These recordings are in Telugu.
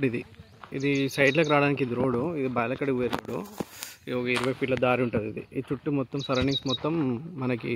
లెఫ్ట్ ఇది ఇది సైడ్లోకి రావడానికి ఇది రోడ్డు ఇది బాలకడికి పోయే రోడ్డు ఇది ఒక ఇరవై ఫీట్ల దారి ఉంటుంది ఇది ఈ చుట్టూ మొత్తం సరౌండింగ్స్ మొత్తం మనకి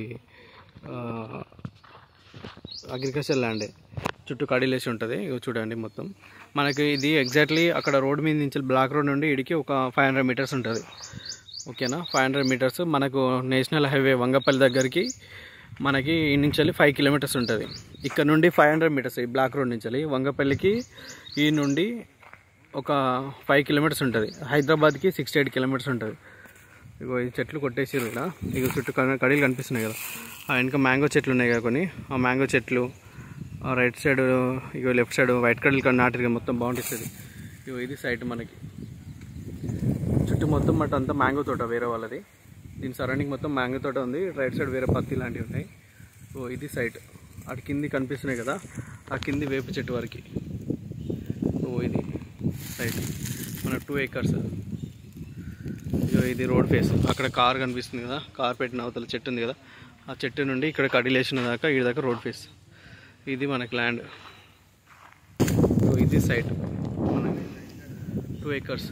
అగ్రికల్చర్ ల్యాండే చుట్టూ కడిలేసి ఉంటుంది ఇగో చూడండి మొత్తం మనకి ఇది ఎగ్జాక్ట్లీ అక్కడ రోడ్ మీద నుంచి బ్లాక్ రోడ్ నుండి ఇడికి ఒక ఫైవ్ హండ్రెడ్ మీటర్స్ ఉంటుంది ఓకేనా ఫైవ్ హండ్రెడ్ మీటర్స్ మనకు నేషనల్ హైవే వంగపల్లి దగ్గరికి మనకి ఈ నుంచి వెళ్ళి ఫైవ్ కిలోమీటర్స్ ఉంటుంది ఇక్కడ నుండి ఫైవ్ హండ్రెడ్ మీటర్స్ ఈ బ్లాక్ రోడ్ నుంచి వెళ్ళి వంగపల్లికి ఈ నుండి ఒక ఫైవ్ కిలోమీటర్స్ ఉంటుంది హైదరాబాద్కి సిక్స్టీ ఎయిట్ కిలోమీటర్స్ ఉంటుంది ఇగో ఈ చెట్లు కొట్టేసారు ఇక్కడ ఇక చుట్టూ కడ- కడీలు కనిపిస్తున్నాయి కదా ఆ వెనక మ్యాంగో చెట్లు ఉన్నాయి కదా కొన్ని ఆ మ్యాంగో చెట్లు ఆ రైట్ సైడ్ ఇగో లెఫ్ట్ సైడ్ వైట్ కడీలు కానీ నాటిగా మొత్తం బాగుంటుంది ఇగో ఇది సైడ్ మనకి చుట్టూ మొత్తం మటు అంతా మ్యాంగో తోట వేరే వాళ్ళది దీని సరౌండింగ్ మొత్తం మ్యాంగో తోట ఉంది రైట్ సైడ్ వేరే పత్తి లాంటివి ఉన్నాయి ఓ ఇది సైడ్ అటు కింది కనిపిస్తున్నాయి కదా ఆ కింది వేప చెట్టు వరకు ఓ ఇది సైడ్ మన టూ ఏకర్స్ ఇగో ఇది రోడ్ ఫేస్ అక్కడ కార్ కనిపిస్తుంది కదా కార్ పెట్టిన అవతల చెట్టు ఉంది కదా ఆ చెట్టు నుండి ఇక్కడ కడిలేసిన దాకా ఈ దాకా రోడ్ ఫేస్ ఇది మనకి ల్యాండ్ సో ఇది సైట్ మనకి two acres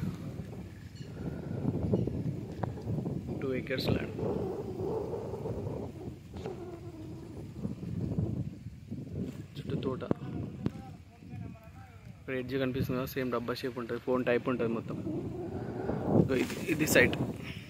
two acres land చుట్టూ తోట ఇప్పుడు ఎడ్జ్ కనిపిస్తుంది కదా సేమ్ డబ్బా షేప్ ఉంటుంది ఫోన్ టైప్ ఉంటుంది మొత్తం సో ఇది ఇది సైట్